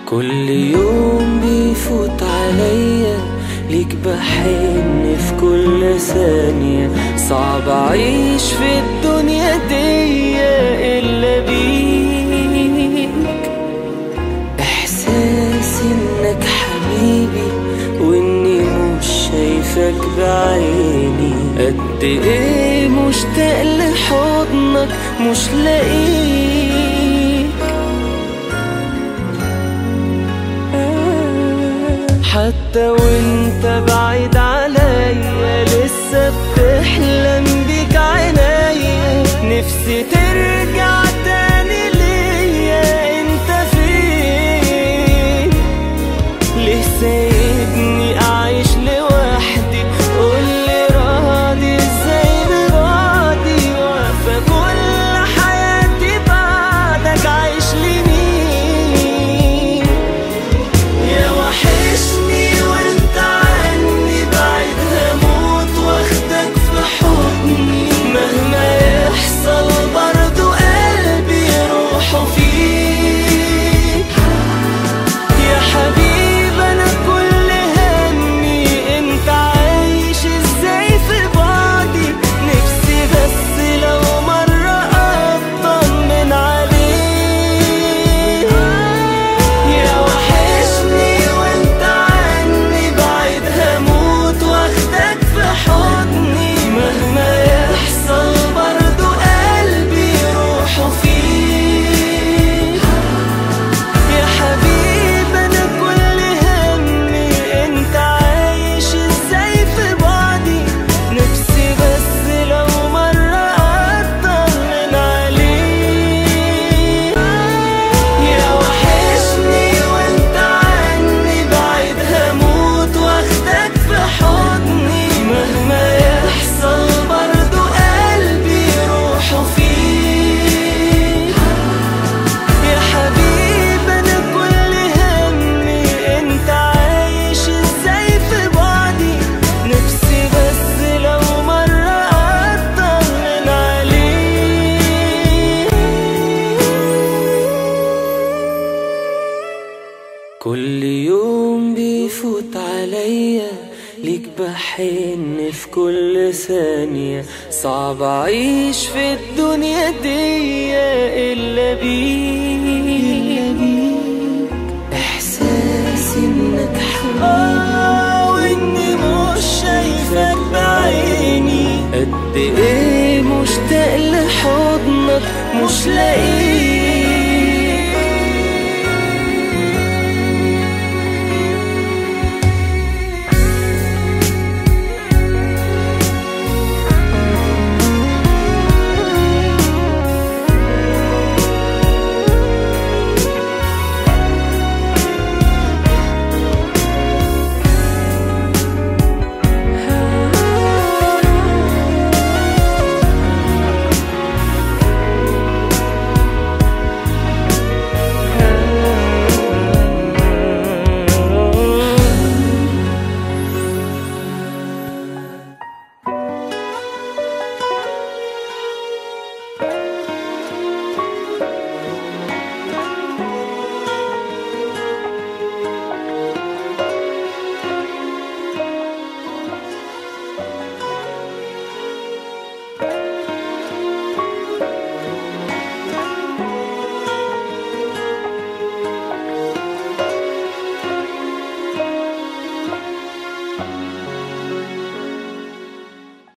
كل يوم بيفوت عليا ليك بحن في كل ثانية صعب أعيش في الدنيا دي إلا بيك إحساس إنك حبيبي وإني مش شايفك بعيني قد إيه مشتاق لحضنك مش لاقيك حتى وانت بعيد عليا لسه بتحلم بيك عينيا نفسي ترجع تاني ليا انت فين ليه سايبني اعيش لوحدي قولي راضي ازاي براضي واقفة كل حياتي بعدك عايش لمين يا وحشني وانت عني بعيد هموت واخدك في حضني مهما يحصل برضو قلبي روحه فيك يا حبيب انا كل همي انت عايش ازاي في بعدي نفسي بس لو مرة اطمن عليك يا وحشني وانت عني بعيد هموت واخدك في حضني مهما يحصل برضو قلبي روحه فيك يا حبيب انا كل همي انت عايش ازاي في بعدي نفسي بس لو مرة اطمن عليك يا وحشني وانت عني بعيد هموت واخدك في حضني مهما يحصل برضو قلبي روحه فيك يا حبيب انا كل همي انت عايش ازاي في بعدي نفسي بس لو مرة اطمن عليك كل يوم بيفوت عليا ليك بحن في كل ثانية صعب أعيش في الدنيا دي إلا بيك إحساس إنك حبيبي وإني مش شايفك بعيني قد إيه مشتاق لحضنك مش لاقيك